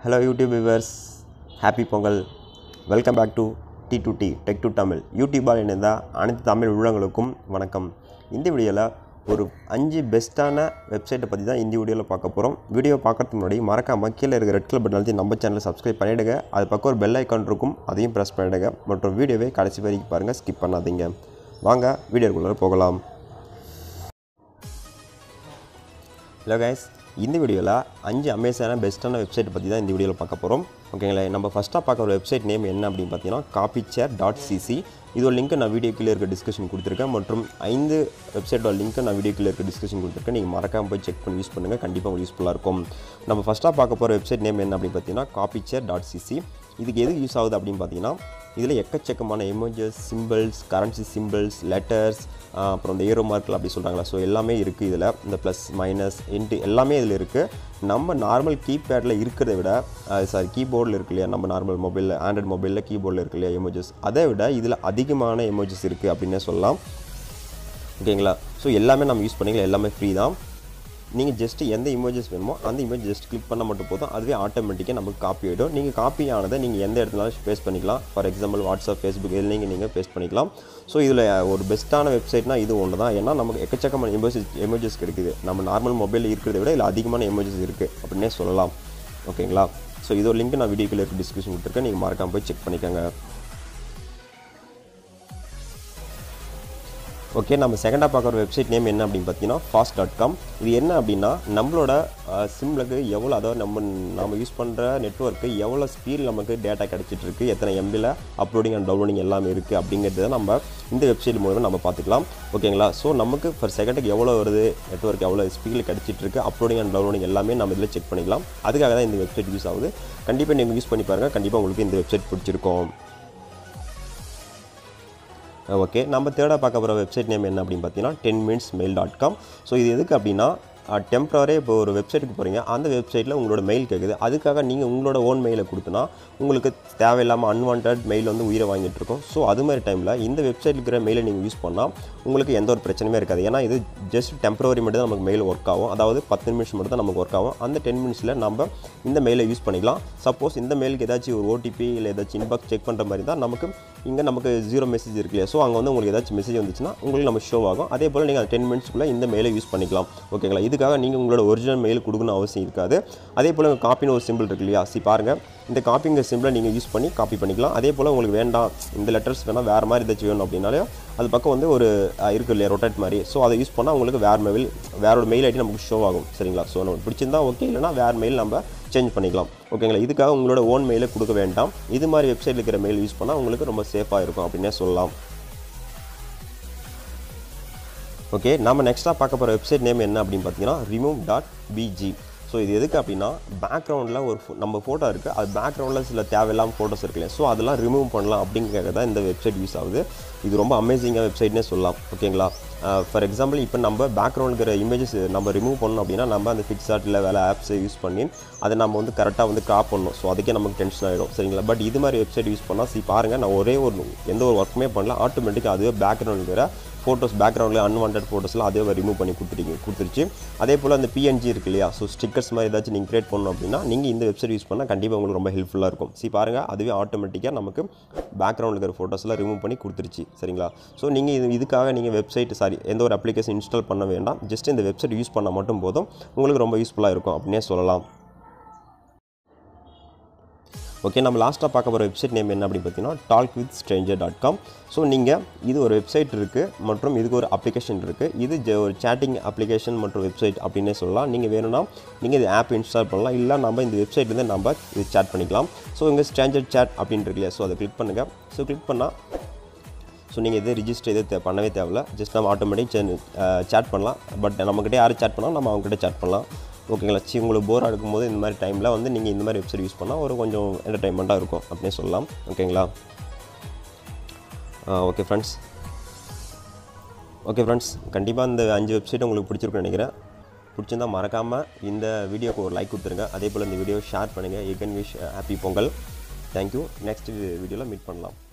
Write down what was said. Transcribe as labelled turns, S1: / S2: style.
S1: hello YouTube viewers happy Pongal welcome back to T to T tech to Tamil யூடியூபால் இணைந்த அனைத்து தமிழ் உள்ளங்களுக்கும் வணக்கம் இந்த வீடியோவில் ஒரு அஞ்சு பெஸ்ட்டான வெப்சைட்டை பற்றி தான் இந்த வீடியோவில் பார்க்க போகிறோம் வீடியோ பார்க்கறதுக்கு முன்னாடி மறக்காமல் கீழே இருக்கிற ரெட் கலர் பட்டன் அழுத்தி நம்ம சேனலை சப்ஸ்கிரைப் பண்ணிவிடுங்க அது பக்கம் ஒரு பெல் ஐக்கான் இருக்கும் அதையும் ப்ரெஸ் பண்ணிவிடுங்க மற்றும் வீடியோவை கடைசி வரைக்கும் பாருங்கள் ஸ்கிப் பண்ணாதீங்க வாங்க வீடியோக்குள்ளே போகலாம் ஹலோ கைஸ் இந்த வீடியோவில் அஞ்சு அமேசான பெஸ்ட்டான வெப்சைட் பற்றி தான் இந்த வீடியோவில் பார்க்க போகிறோம் ஓகேங்களா நம்ம ஃபஸ்ட்டாக பார்க்குற வெப்சைட் நேம் என்ன அப்படின்னு பார்த்தீங்கன்னா காப்பி சேர் டாட் சிசி இதோட லிங்க் நான் வீடியோ கீழே இருக்க டிஸ்கஷன் கொடுத்துருக்கேன் மற்றும் ஐந்து வெப்சைட்டோட லிங்க்கை நான் வீடியோ கீழே இருக்க டிஸ்கஷன் கொடுத்துருக்கேன் நீங்கள் மறக்காமல் போய் செக் பண்ணி யூஸ் பண்ணுங்கள் கண்டிப்பாக உங்களுக்கு யூஸ்ஃபுல்லாக இருக்கும் நம்ம ஃபஸ்ட்டாக பார்க்க போகிற வெப்சைட் நேம் என்ன அப்படின்னு பார்த்தீங்கன்னா காப்பி சேர் டாட் சிசி இதுக்கு எது யூஸ் ஆகுது அப்படின்னு பார்த்தீங்கன்னா இதில் எக்கச்சக்கமான emojis symbols currency symbols letters அப்புறம் இந்த ஏரோ மார்க்கில் அப்படி சொல்கிறாங்களா ஸோ எல்லாமே இருக்குது இதில் இந்த ப்ளஸ் மைனஸ் இன்ட்டு எல்லாமே இதில் இருக்குது நம்ம நார்மல் கீபேடில் இருக்கிறத விட சாரி கீபோர்டில் இருக்கு இல்லையா நம்ம நார்மல் மொபைலில் ஆண்ட்ராய்ட் மொபைலில் கீபோர்டில் இருக்கு இல்லையா எமோஜஸ் அதை விட இதில் அதிகமான எமோஜஸ் இருக்குது அப்படின்னே சொல்லலாம் ஓகேங்களா ஸோ எல்லாமே நம்ம யூஸ் பண்ணிக்கலாம் எல்லாமே ஃப்ரீ தான் நீங்கள் ஜஸ்ட் எந்த இமேஜஸ் வேணுமோ அந்த இமேஜ் ஜஸ்ட் கிளிக் பண்ண மட்டும் போதும் அதுவே ஆட்டோமேட்டிக்காக நமக்கு காப்பி ஆகிடும் நீங்கள் காப்பி ஆனதை நீங்கள் எந்த இடத்துலாலும் பேஸ்ட் பண்ணிக்கலாம் ஃபார் எக்ஸாம்பிள் வாட்ஸ்அப் ஃபேஸ்புக் இதில் நீங்கள் நீங்கள் பேஸ்ட் பண்ணிக்கலாம் ஸோ இதில் ஒரு பெஸ்ட்டான வெப்சைட்னா இது ஒன்று தான் ஏன்னா நமக்கு எக்கச்சக்கமான எமோஜஸ் எமோஜஸ் கிடைக்குது நம்ம நார்மல் மொபைலில் இருக்கிறத விட இதில் அதிகமான எமோஜஸ் இருக்குது அப்படின்னே சொல்லலாம் ஓகேங்களா ஸோ இதோட லிங்க் நான் வீடியோக்குள்ள இருக்க டிஸ்கிரிப்ஷன் கொடுத்துருக்கேன் நீங்கள் மறக்காமல் போய் செக் பண்ணிக்கோங்க ஓகே நம்ம செகண்டாக பார்க்குற வெப்சைட் நேம் என்ன அப்படின்னு பார்த்தீங்கன்னா ஃபாஸ்ட் டாட் காம் இது என்ன அப்படின்னா நம்மளோட சிம்லுக்கு எவ்வளோ அதாவது நம்ம நம்ம யூஸ் பண்ணுற நெட்ஒர்க்கு எவ்வளோ ஸ்பீட் நமக்கு டேட்டா கிடச்சிட்டு இருக்கு எத்தனை எம்பியில் அப்லோடிங் அண்ட் டவுன்லோடிங் எல்லாமே இருக்குது அப்படிங்கிறத நம்ம இந்த வெப்சைட் மூலமாக நம்ம பார்த்துக்கலாம் ஓகேங்களா ஸோ நமக்கு ஃபர் செகண்டுக்கு எவ்வளோ வருது நெட்ஒர்க் எவ்வளோ ஸ்பீடில் கிடச்சிட்டு இருக்கு அப்லோடிங் அண்ட் டவுன்லோடிங் எல்லாமே நம்ம இதில் செக் பண்ணிக்கலாம் அதுக்காக தான் இந்த வெப்சைட் யூஸ் ஆகுது கண்டிப்பாக நீங்கள் யூஸ் பண்ணி பாருங்கள் கண்டிப்பாக உங்களுக்கு இந்த வெப்சைட் பிடிச்சிருக்கும் ஓகே நம்ம தேர்டாக பார்க்க போகிற வெப்சைட் நேம் என்ன அப்படின்னு பார்த்தீங்கன்னா ten minutes mail dot com so இது எதுக்கு அப்படின்னா டெம்பரரி இப்போ ஒரு வெப்சைட்டுக்கு போகிறீங்க அந்த வெப்சைட்டில் உங்களோட மெயில் கேட்குது அதுக்காக நீங்கள் உங்களோட ஓன் மெயிலை கொடுத்தனா உங்களுக்கு தேவையில்லாமல் அன்வான்ட் மெயில் வந்து உயிரை வாங்கிட்டு இருக்கும் ஸோ அது மாதிரி டைமில் இந்த வெப்சைட் இருக்கிற மெயிலை நீங்கள் யூஸ் பண்ணால் உங்களுக்கு எந்த ஒரு பிரச்சனையுமே இருக்காது ஏன்னா இது ஜஸ்ட் டெம்பரரி மட்டும் தான் நமக்கு மெயில் ஒர்க் ஆகும் அதாவது பத்து நிமிஷம் மட்டும் தான் நமக்கு ஒர்க் ஆகும் அந்த டென் மினிட்ஸில் நம்ம இந்த மெயிலை யூஸ் பண்ணிக்கலாம் சப்போஸ் இந்த மெயிலுக்கு ஏதாச்சும் ஒரு ஓடிபி இல்லை ஏதாச்சும் இன்பாக்ஸ் செக் பண்ணுற மாதிரி தான் நமக்கு இங்கே நமக்கு ஜீரோ மெசேஜ் இருக்கு இல்லையா ஸோ அங்கே வந்து உங்களுக்கு ஏதாச்சும் மெசேஜ் வந்துச்சுன்னா உங்களுக்கு நம்ம ஷோ ஆகும் அதே போல் நீங்கள் டென் மினிட்ஸ்க்குள்ளே இந்த மெயிலை யூஸ் பண்ணிக்கலாம் ஓகேங்களா இதுக்காக நீங்கள் உங்களோட ஒரிஜினல் மெயில் கொடுக்கணும் அவசியம் இருக்காது அதே போல் காப்பின்னு ஒரு சிம்பிள் இருக்கு இல்லையா சி பாருங்கள் இந்த காப்பிங்கிற சிம்பிளை நீங்கள் யூஸ் பண்ணி காப்பி பண்ணிக்கலாம் அதே போல் உங்களுக்கு வேண்டாம் இந்த லெட்டர்ஸ் வேணால் வேறு மாதிரி ஏதாச்சும் வேணும் அப்படின்னாலே அது பக்கம் வந்து ஒரு இருக்குது இல்லையா ரொட்டேட் மாதிரி ஸோ அதை யூஸ் பண்ணால் உங்களுக்கு வேறு மெயில் வேறோட மெயில் ஐடி நமக்கு ஷோ ஆகும் சரிங்களா ஸோ நமக்கு பிடிச்சிருந்தா ஓகே இல்லைனா வேறு மெயில் நம்ம சேஞ்ச் பண்ணிக்கலாம் ஓகேங்களா இதுக்காக உங்களோட ஓன் மெயிலை கொடுக்க வேண்டாம் இது மாதிரி வெப்சைட்டில் இருக்கிற மெயில் யூஸ் பண்ணால் உங்களுக்கு ரொம்ப சேஃபாக இருக்கும் அப்படின்னே சொல்லலாம் ஓகே நம்ம நெக்ஸ்ட்டாக பார்க்க போகிற வெப்சைட் நேம் என்ன அப்படின்னு பார்த்தீங்கன்னா ரிமூவ் டாட் பிஜி ஸோ இது எதுக்கு அப்படின்னா பேக்ரவுண்டில் ஒரு நம்ம ஃபோட்டோ இருக்குது அது பேக்ரவுண்டில் சில தேவையில்லாமல் ஃபோட்டோஸ் இருக்கு இல்லையா ஸோ அதெல்லாம் ரிமூவ் பண்ணலாம் அப்படிங்கிறத தான் இந்த வெப்சைட் யூஸ் ஆகுது இது ரொம்ப அமேசிங்காக வெப்சைட்னே சொல்லலாம் ஓகேங்களா ஃபார் எக்ஸாம்பிள் இப்போ நம்ம பேக்ரவுண்டுங்கிற இமேஜஸ் நம்ம ரிமூவ் பண்ணோம் அப்படின்னா நம்ம அந்த ஃபிக்ஸாட் இல்லை வேலை ஆப்ஸை யூஸ் பண்ணி அதை நம்ம வந்து கரெக்டாக வந்து க்ராப் பண்ணணும் ஸோ அதுக்கே நமக்கு டென்ஷன் ஆகிடும் சரிங்களா பட் இது மாதிரி வெப்சைட் யூஸ் பண்ணால் சி பாருங்கள் நான் ஒரே ஒரு எந்த ஒரு ஒர்க்குமே பண்ணல ஆட்டோமேட்டிக்காக அதுவே பேக்ரவுண்டுங்கிற ஃபோட்டோஸ் பேக்ரவுண்டில் அன்வான்ட் ஃபோட்டோஸ்லாம் அதே ரிமூவ் பண்ணி கொடுத்துருக்கீங்க கொடுத்துருச்சு அதே போல் அந்த பிஎன்ஜி இருக்கு இல்லையா ஸோ ஸ்டிக்கர்ஸ் மாதிரி ஏதாச்சும் நீங்கள் கிரியேட் பண்ணணும் அப்படின்னா நீங்கள் இந்த வெப்சைட் யூஸ் பண்ணால் கண்டிப்பாக உங்களுக்கு ரொம்ப ஹெல்ப்ஃபுல்லாக இருக்கும் சி பாருங்கள் அதுவே ஆட்டோமேட்டிக்காக நமக்கு பேக்ரவுண்டில் இருக்கிற ஃபோட்டோஸ்லாம் ரிமூவ் பண்ணி கொடுத்துருச்சு சரிங்களா ஸோ நீங்கள் இது இதுக்காக நீங்கள் வெப்சைட் சாரி எந்த ஒரு அப்ளிகேஷன் இன்ஸ்டால் பண்ண வேண்டாம் ஜஸ்ட் இந்த வெப்சைட் யூஸ் பண்ணால் மட்டும் போதும் உங்களுக்கு ரொம்ப யூஸ்ஃபுல்லாக இருக்கும் அப்படின்னே சொல்லலாம் ஓகே நம்ம லாஸ்ட்டாக பார்க்க போகிற வெப்சைட் நேம் என்ன அப்படின்னு பார்த்தீங்கன்னா talk with stranger dot com so நீங்கள் இது ஒரு வெப்சைட் இருக்குது மற்றும் இதுக்கு ஒரு அப்ளிகேஷன் இருக்குது இது ஜ ஒரு சேட்டிங் அப்ளிகேஷன் மற்றும் வெப்சைட் அப்படின்னே சொல்லலாம் நீங்கள் வேணும்னா நீங்கள் இது ஆப் இன்ஸ்டால் பண்ணலாம் இல்லை நம்ம இந்த வெப்சைட்லேருந்து நம்ம இது சேட் பண்ணிக்கலாம் ஸோ இங்கே ஸ்ட்ரேஞ்சர் சேட் அப்படின்னு இருக்கு இல்லையா ஸோ அதை கிளிக் பண்ணுங்கள் ஸோ கிளிக் பண்ணால் ஸோ நீங்கள் எது ரிஜிஸ்டர் எது தே பண்ணவே தேவையில்ல ஜஸ்ட் நம்ம ஆட்டோமேட்டிக் சேட் பண்ணலாம் பட் நம்மக்கிட்ட யார் சேட் பண்ணால் நம்ம அவங்ககிட்ட சேட் பண்ணலாம் ஓகேங்களா சி உங்களுக்கு போர் எடுக்கும்போது இந்த மாதிரி டைமில் வந்து நீங்கள் இந்த மாதிரி வெப்சைட் யூஸ் பண்ணால் ஒரு கொஞ்சம் என்டர்டைன்மெண்ட்டாக இருக்கும் அப்படின்னே சொல்லலாம் ஓகேங்களா ஓகே ஃப்ரெண்ட்ஸ் ஓகே ஃப்ரெண்ட்ஸ் கண்டிப்பாக இந்த அஞ்சு வெப்சைட் உங்களுக்கு பிடிச்சிருக்குன்னு நினைக்கிறேன் பிடிச்சிருந்தா மறக்காமல் இந்த வீடியோக்கு ஒரு லைக் கொடுத்துருங்க அதே போல் இந்த வீடியோ ஷேர் பண்ணுங்கள் again wish happy Pongal thank you next வீடியோவில் மீட் பண்ணலாம்